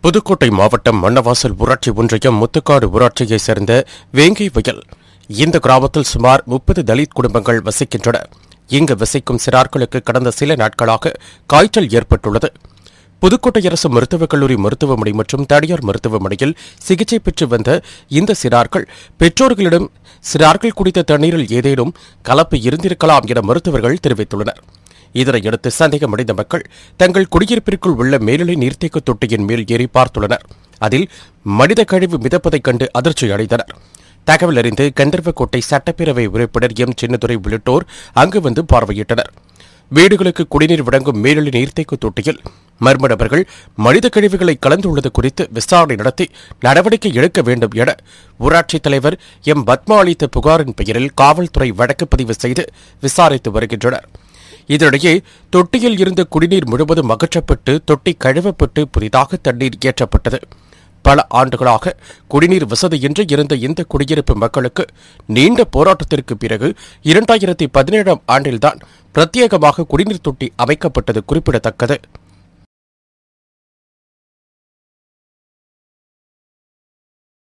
புதுக்கோட்டை மாவட்டம் மன்னவாசல் ஊராட்சி ஒன்றியம் முத்துக்காடு ஊராட்சியைச் சேர்ந்த வேங்கை வயல் இந்த கிராமத்தில் சுமார் முப்பது தலித் குடும்பங்கள் வசிக்கின்றன இங்கு வசிக்கும் சிறார்களுக்கு கடந்த சில நாட்களாக காய்ச்சல் ஏற்பட்டுள்ளது புதுக்கோட்டை அரசு மருத்துவக் கல்லூரி மருத்துவமனை மற்றும் தனியார் மருத்துவமனையில் சிகிச்சை பெற்று வந்த இந்த சிறார்கள் பெற்றோர்களிடம் சிறார்கள் குடித்த தண்ணீரில் ஏதேனும் கலப்பு இருந்திருக்கலாம் என மருத்துவர்கள் தெரிவித்துள்ளனர் இதனையடுத்து சந்தேகமடைந்த மக்கள் தங்கள் குடியிருப்பிற்குள் உள்ள மேல்நிலை நீர்த்தேக்க தொட்டியின் மேல் ஏறி பார்த்துள்ளனர் அதில் மனித கழிவு மிதப்பதைக் கண்டு அதிர்ச்சி அடைந்தனர் தகவல் அறிந்து கந்தர்வக்கோட்டை சட்டப்பேரவை உறுப்பினர் எம் சின்னதுரை உள்ளிட்டோர் அங்கு வந்து பார்வையிட்டனர் வீடுகளுக்கு குடிநீர் வழங்கும் மேல்நிலை நீர்த்தேக்க தொட்டியில் மர்ம நபர்கள் மனித கழிவுகளை கலந்துள்ளது குறித்து விசாரணை நடத்தி நடவடிக்கை எடுக்க வேண்டும் என ஊராட்சித் தலைவர் எம் பத்மா அளித்த புகாரின் பெயரில் காவல்துறை வழக்கு பதிவு செய்து விசாரித்து வருகின்றனர் இதனிடையே தொட்டியில் இருந்த குடிநீர் முழுவதும் அகற்றப்பட்டு தொட்டி கழுவப்பட்டு புதிதாக தண்ணீர் ஏற்றப்பட்டது பல ஆண்டுகளாக குடிநீர் வசதியின்றி இருந்த இந்த குடியிருப்பு மக்களுக்கு நீண்ட போராட்டத்திற்கு பிறகு இரண்டாயிரத்தி பதினேழாம் ஆண்டில்தான் பிரத்யேகமாக குடிநீர் தொட்டி அமைக்கப்பட்டது குறிப்பிடத்தக்கது